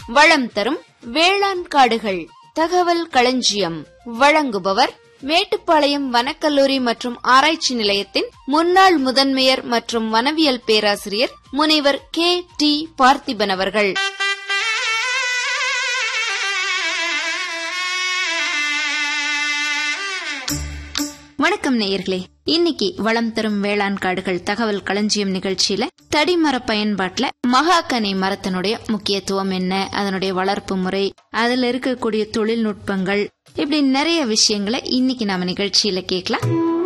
வளம் தரும் வேளாண் காடுகள் தகவல் களஞ்சியம் வழங்குபவர் மேட்டுப்பாளையம் வனக்கல்லூரி மற்றும் ஆராய்ச்சி நிலையத்தின் முன்னாள் முதன்மையர் மற்றும் வனவியல் பேராசிரியர் முனைவர் கே டி பார்த்திபன் அவர்கள் வணக்கம் நேயர்களே இன்னைக்கு வளம் தரும் வேளாண் காடுகள் தகவல் களஞ்சியம் நிகழ்ச்சியில தடிமர பயன்பாட்டுல மகாகனி மரத்தினுடைய முக்கியத்துவம் என்ன அதனுடைய வளர்ப்பு முறை அதுல இருக்கக்கூடிய தொழில்நுட்பங்கள் இப்படி நிறைய விஷயங்களை இன்னைக்கு நாம நிகழ்ச்சியில கேட்கலாம்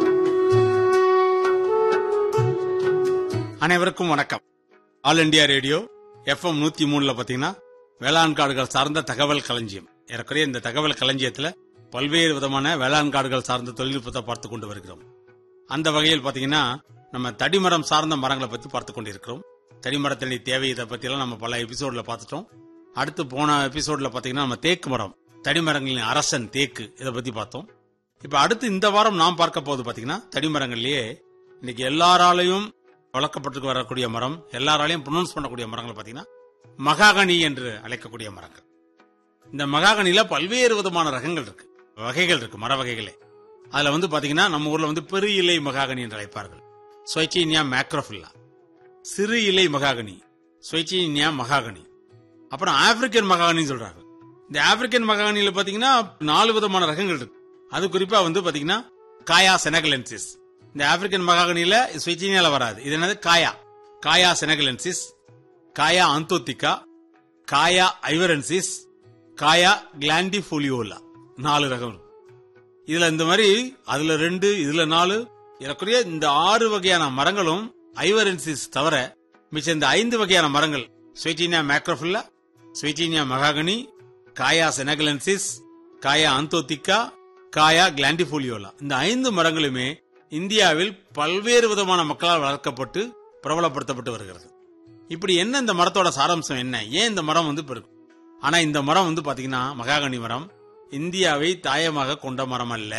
அனைவருக்கும் வணக்கம் ஆல் இண்டியா ரேடியோ எஃப்எம் நூத்தி மூணுல பாத்தீங்கன்னா வேளாண் காடுகள் சார்ந்த தகவல் களஞ்சியம் ஏறக்குறைய இந்த தகவல் களஞ்சியத்துல பல்வேறு விதமான வேளாண் காடுகள் சார்ந்த தொழில்நுட்பத்தை பார்த்து கொண்டு வருகிறோம் அந்த வகையில் பாத்தீங்கன்னா நம்ம தடிமரம் சார்ந்த மரங்களை பத்தி பார்த்து கொண்டிருக்கிறோம் தடிமரத்தினுடைய தேவை இதை பத்தி எல்லாம் நம்ம பல எபிசோட்ல பார்த்துட்டோம் அடுத்து போன எபிசோட்ல பாத்தீங்கன்னா நம்ம தேக்கு மரம் தடிமரங்களின் அரசன் தேக்கு இதை பத்தி பார்த்தோம் இப்ப அடுத்து இந்த வாரம் நாம் பார்க்க போது பாத்தீங்கன்னா தடிமரங்கள்லயே இன்னைக்கு எல்லாராலையும் வளர்க்கப்பட்டு வரக்கூடிய மரம் எல்லாராலையும் ப்ரொனவுன்ஸ் பண்ணக்கூடிய மரங்கள் பாத்தீங்கன்னா மகாகனி என்று அழைக்கக்கூடிய மரங்கள் இந்த மகாகனில பல்வேறு விதமான ரகங்கள் இருக்கு வகைகள் இருக்கு மர வகைகளே அதுல வந்து பாத்தீங்கன்னா நம்ம ஊர்ல வந்து பெரு இலை மகாகனி என்று அழைப்பார்கள் சொய்ச்சீனியா மேக்ரோஃபில்லா சிறு இலை மகாகனி சொய்ச்சீனியா மகாகனி அப்புறம் ஆப்பிரிக்கன் மகாகனின்னு சொல்றாங்க இந்த ஆப்பிரிக்கன் மகாகனில பாத்தீங்கன்னா நாலு விதமான ரகங்கள் இருக்கு அது குறிப்பா வந்து பாத்தீங்கன்னா காயா செனகலென்சிஸ் இந்த ஆப்பிரிக்கன் மகாகனில ஸ்விச்சினியால வராது இது என்னது காயா காயா செனகலென்சிஸ் காயா அந்தோத்திகா காயா ஐவரன்சிஸ் காயா கிளாண்டிஃபோலியோலா நாலு ரகம் இருக்கு. இதுல இந்த மாதிரி அதுல ரெண்டு இதுல நாலு ஏறக்குறைய இந்த ஆறு வகையான மரங்களும் ஐவரன்சிஸ் தவிர மிச்ச இந்த ஐந்து வகையான மரங்கள் ஸ்விச்சினியா மேக்ரோஃபில்லா ஸ்விச்சினியா மகாகனி காயா செனகலென்சிஸ் காயா அந்தோத்திகா காயா கிளாண்டிஃபோலியோலா இந்த ஐந்து மரங்களுமே இந்தியாவில் பல்வேறு விதமான மக்களால் வளர்க்கப்பட்டு பிரபலப்படுத்தப்பட்டு வருகிறது இப்படி என்ன இந்த மரத்தோட சாராம்சம் என்ன ஏன் இந்த மரம் வந்து இப்ப இருக்கு ஆனா இந்த மரம் வந்து பாத்தீங்கன்னா மகாகனி மரம் இந்தியாவை தாயமாக கொண்ட மரம் அல்ல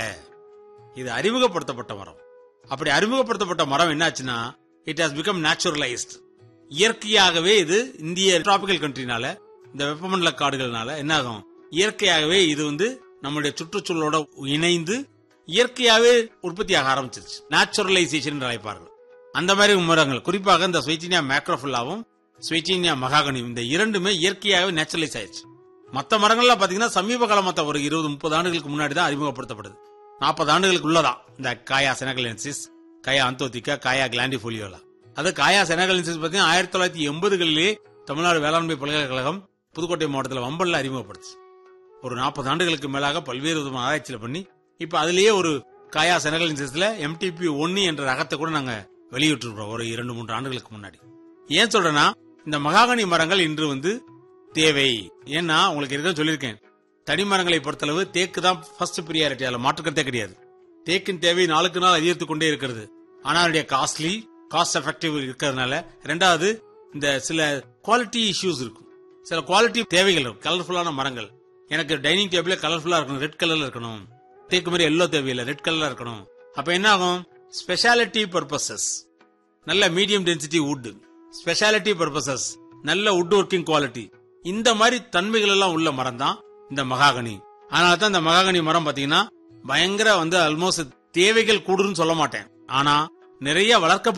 இது அறிமுகப்படுத்தப்பட்ட மரம் அப்படி அறிமுகப்படுத்தப்பட்ட மரம் என்னாச்சுன்னா இட் ஹாஸ் பிகம் நேச்சுரலைஸ்ட் இயற்கையாகவே இது இந்திய டிராபிக்கல் கண்ட்ரினால இந்த வெப்பமண்டல காடுகள்னால என்ன ஆகும் இயற்கையாகவே இது வந்து நம்மளுடைய சுற்றுச்சூழலோட இணைந்து இயற்கையாகவே உற்பத்தியாக ஆரம்பிச்சிருச்சு நேச்சுரலைசேஷன் என்று அழைப்பார்கள் அந்த மாதிரி மரங்கள் குறிப்பாக இந்த ஸ்வைச்சினியா மேக்ரோஃபுல்லாவும் ஸ்வைச்சினியா மகாகனியும் இந்த இரண்டுமே இயற்கையாகவே நேச்சுரலைஸ் ஆயிடுச்சு மத்த மரங்கள்லாம் பாத்தீங்கன்னா சமீப காலமா ஒரு இருபது முப்பது ஆண்டுகளுக்கு முன்னாடி தான் அறிமுகப்படுத்தப்படுது நாற்பது ஆண்டுகளுக்கு உள்ளதான் இந்த காயா செனகலென்சிஸ் காயா அந்தோத்திகா காயா கிளாண்டிஃபோலியோலா அது காயா செனகலென்சிஸ் பாத்தீங்கன்னா ஆயிரத்தி தொள்ளாயிரத்தி எண்பதுகளிலே தமிழ்நாடு வேளாண்மை பல்கலைக்கழகம் புதுக்கோட்டை மாவட்டத்தில் வம்பல்ல அறிமுகப்படுச்சு ஒரு நாற்பது ஆண்டுகளுக்கு மேலாக பல்வேறு விதமான ஆராய்ச்சியில பண்ணி இப்ப அதுலயே ஒரு காயா செனகலென்சிஸ்ல எம்டிபி ஒன்னு என்ற ரகத்தை கூட நாங்க வெளியிட்டிருக்கிறோம் ஒரு இரண்டு மூன்று ஆண்டுகளுக்கு முன்னாடி ஏன் சொல்றேன்னா இந்த மகாகனி மரங்கள் இன்று வந்து தேவை ஏன்னா உங்களுக்கு இருக்க சொல்லியிருக்கேன் தனி மரங்களை பொறுத்தளவு தேக்கு தான் ஃபர்ஸ்ட் ப்ரியாரிட்டி அதுல மாற்றுக்கிறதே கிடையாது தேக்கின் தேவை நாளுக்கு நாள் அதிகரித்து கொண்டே இருக்கிறது ஆனா அதனுடைய காஸ்ட்லி காஸ்ட் எஃபெக்டிவ் இருக்கிறதுனால ரெண்டாவது இந்த சில குவாலிட்டி இஷ்யூஸ் இருக்கும் சில குவாலிட்டி தேவைகள் இருக்கும் கலர்ஃபுல்லான மரங்கள் எனக்கு டைனிங் டேபிள் கலர்ஃபுல்லா இருக்கணும் ரெட் கலர்ல இருக்கணும் தேக்கு மாதிரி எல்லோ தேவையில்லை ரெட் கலர்ல இருக்கணும் அப்ப என்ன ஆகும் ஸ்பெஷாலிட்டி பர்பசஸ் நல்ல medium density wood speciality purposes நல்ல வுட் ஒர்க்கிங் குவாலிட்டி இந்த மாதிரி தன்மைகள் எல்லாம் உள்ள மரம் தான் இந்த மகாகனி அதனால தான் இந்த மகாகனி மரம் பாத்தீங்கன்னா பயங்கர வந்து ஆல்மோஸ்ட் தேவைகள் கூடுன்னு சொல்ல மாட்டேன் ஆனா நிறைய வளர்க்கப்பட்ட